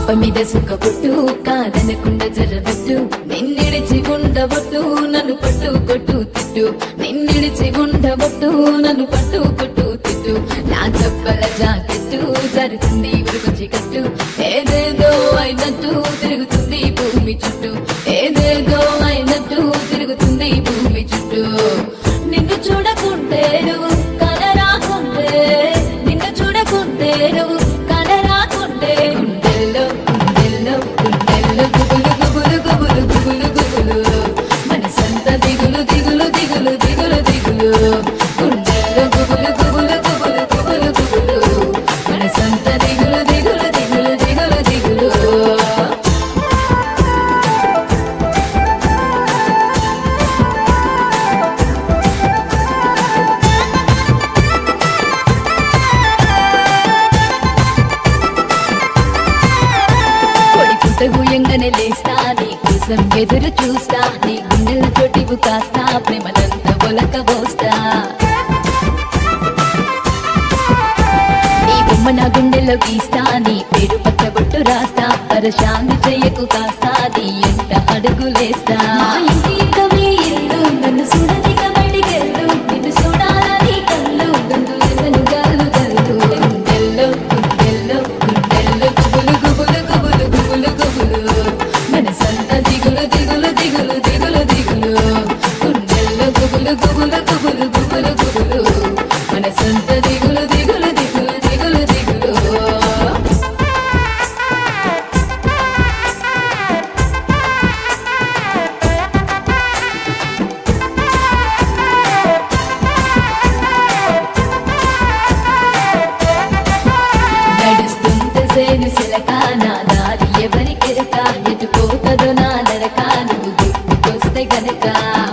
కొంప మీద సుఖపొట్టు కాదనకుండా జరగట్టు నిన్నిడిచి ఉండబొట్టు నన్ను పట్టు కొట్టు తిట్టు నిన్నిడిచి ఉండబొట్టు నన్ను పట్టు కొట్టు తిట్టు నా చెప్పల జాకెట్టు జరుగుతుంది ఉరుకొచ్చి కట్టు ఏదేదో అయినట్టు తిరుగుతుంది భూమి చుట్టూ ఏదేదో అయినట్టు తిరుగుతుంది భూమి చుట్టూ నిన్ను చూడకుంటే నువ్వు కనరాకుంటే నిన్ను చూడకుంటే నువ్వు కనరాకుంటే గుండెల్లో గుండెల్లో గుండెల్లో గుబులు గుబులు గుబులు గుబులు గుబులు మనసంత దిగులు దిగులు దిగులు దిగులు దిగులు గుండెల్లో గుబులు గుబులు గుబులు గుబులు గుబులు మనసంత దిగులు దిగులు దిగులు దిగులు దిగులు కొడి పుట్టగు ఎంగనే లేస్తా నీ కోసం ఎదురు చూస్తా నీ గుండెల చోటివు కాస్తా ప్రేమనంత ఒలక పోస్తా నీ బొమ్మ నా గుండెల్లో గీస్తా నీ పేరు పచ్చబొట్టు రాస్తా పరశాంతి చెయ్యకు కాస్తా నీ ఎంట అడుగులేస్తా మా ఇంటి కవి ఇల్లు నన్ను చూడనిక బయటికెళ్ళు నిన్ను చూడాలని కళ్ళు గంతులేసను గల్లు గల్లు గుండెల్లో గుండెల్లో గుండెల్లో గుబులు గుబులు గుబులు గుబులు గుబులు మనసంత దిగులు దిగులు దిగులు దిగులు దిగులు గుండెల్లో గుబులు గుబులు గుబులు గుబులు గుబులు మనసంత దిగులు దిగులు దిగులు దిగులు దిగులు నడుస్తుంటే సేను సిలక నా దారి ఎవరికెరక ఎటు పోతదో నా నడక నువ్వు గుర్తుకొస్తే గనక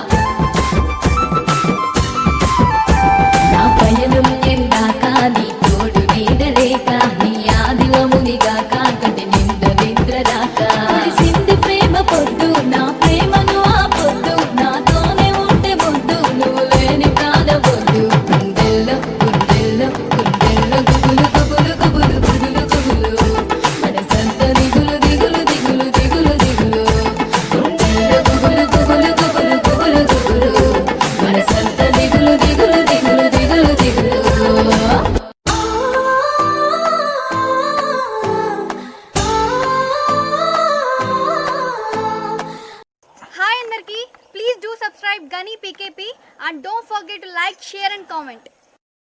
నా పయనం ఎందాక నీ తోడు నీడలేక నీ ఆదివమునిగాక కంటి నింద నిద్ర రాక సింది ప్రేమ పొద్దు నా ప్రేమను ఆ పొద్దు నాతోనే ఉంటే పొద్దు నువ్వు లేని ప్రాణవద్దు గుండెల్లో గుండెల్లో గుండెల్లో గుబులు గుబులు గుబులు గుబులు గుబులు మనసంత దిగులు దిగులు దిగులు దిగులు దిగులు గుండెల్లో గుబులు గుబులు గుబులు గుబులు గుబులు మనసంత దిగులు దిగులు దిగులు దిగులు దిగులు హాయ్ అందరికి please do subscribe Gani PKP and don't forget to like share and comment